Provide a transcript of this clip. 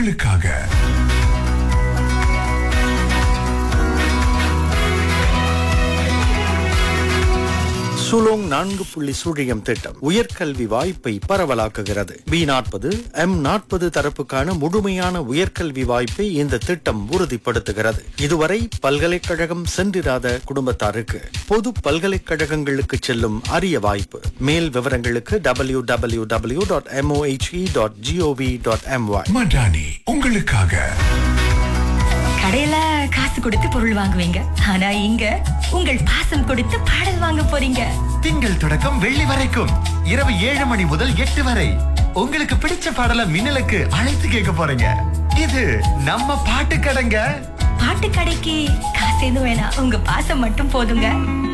உங்களுக்காக சுலோங் நான்கு புள்ளி சுழியம் திட்டம் உயர்கல்வி வாய்ப்பை பரவலாக்குகிறது பி நாற்பது எம் நாற்பது தரப்புக்கான முழுமையான உயர்கல்வி வாய்ப்பை இந்த திட்டம் உறுதிப்படுத்துகிறது இதுவரை பல்கலைக்கழகம் சென்றிராத குடும்பத்தாருக்கு பொது பல்கலைக்கழகங்களுக்கு செல்லும் அரிய வாய்ப்பு மேல் விவரங்களுக்கு W W W dot MOHE dot GOV dot MY Madani உங்களுக்காக கடையில காசு கொடுத்து பொருள் வாங்குவீங்க ஆனா இங்க உங்கள் பாசம் கொடுத்து பாடல் வாங்க போறீங்க திங்கள் தொடக்கம் வெள்ளி வரைக்கும் இரவு ஏழு மணி முதல் எட்டு வரை உங்களுக்கு பிடிச்ச பாடல மின்னலுக்கு அழைத்து கேட்க போறீங்க இது நம்ம பாட்டு கடைங்க பாட்டு கடைக்கு காசு எதுவும் வேணாம் உங்க பாசம் மட்டும் போதுங்க